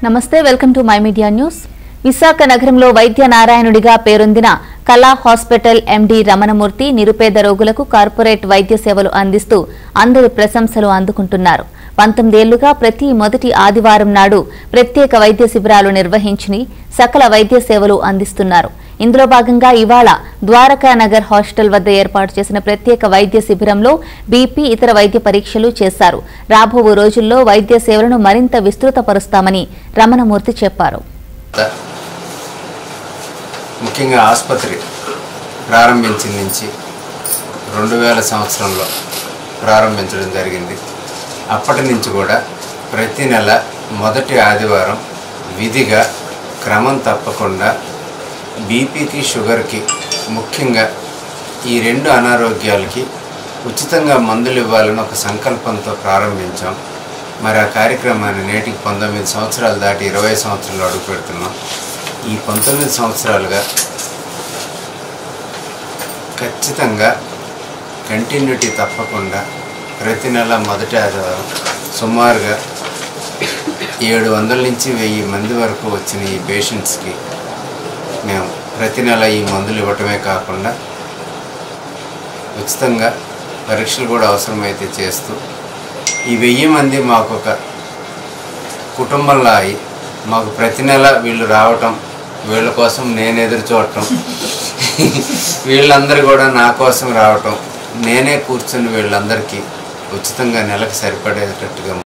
నమస్తే welcome to my media news Visakha నగరంలో వైద్య నారాయణుడిగా పేరొందిన కళా హాస్పిటల్ ఎండీ రమణమూర్తి నిరుపేద రోగులకు కార్పొరేట్ వైద్య సేవలు అందిస్తూ అందరి ప్రశంసలు అందుకుంటున్నారు పంతొమ్మిదేళ్లుగా ప్రతి మొదటి ఆదివారం నాడు ప్రత్యేక వైద్య శిబిరాలు నిర్వహించి సకల వైద్య సేవలు అందిస్తున్నారు ఇందులో భాగంగా ఇవాళ ద్వారకా నగర్ హాస్టల్ వద్ద ఏర్పాటు చేసిన ప్రత్యేక వైద్య శిబిరంలో బీపీ ఇతర వైద్య పరీక్షలు చేశారు రాబో రోజుల్లో వైద్య సేవలను మరింత విస్తృతపరుస్తామని రమణమూర్తి చెప్పారు ముఖ్యంగా ఆసుపత్రి ప్రారంభించిన నుంచి రెండు వేల సంవత్సరంలో ప్రారంభించడం జరిగింది అప్పటి నుంచి కూడా ప్రతి నెల మొదటి ఆదివారం విధిగా క్రమం తప్పకుండా బీపీకి షుగర్కి ముఖ్యంగా ఈ రెండు అనారోగ్యాలకి ఉచితంగా మందులు ఇవ్వాలని ఒక సంకల్పంతో ప్రారంభించాం మరి ఆ కార్యక్రమాన్ని నేటికి పంతొమ్మిది సంవత్సరాలు దాటి ఇరవై సంవత్సరాలు అడుగు పెడుతున్నాం ఈ పంతొమ్మిది సంవత్సరాలుగా ఖచ్చితంగా కంటిన్యూటీ తప్పకుండా ప్రతి నెల మొదటి ఆదివారం సుమారుగా ఏడు వందల నుంచి వెయ్యి మంది వరకు వచ్చిన ఈ పేషెంట్స్కి మేము ప్రతి నెల ఈ మందులు ఇవ్వటమే కాకుండా ఉచితంగా పరీక్షలు కూడా అవసరమైతే చేస్తూ ఈ వెయ్యి మంది మాకు ఒక కుటుంబంలో అయి మాకు ప్రతి నెల వీళ్ళు రావటం వీళ్ళ కోసం నేను ఎదురు చూడటం వీళ్ళందరూ కూడా నా కోసం రావటం నేనే కూర్చొని వీళ్ళందరికీ ఉచితంగా నెలకు సరిపడేటట్టుగా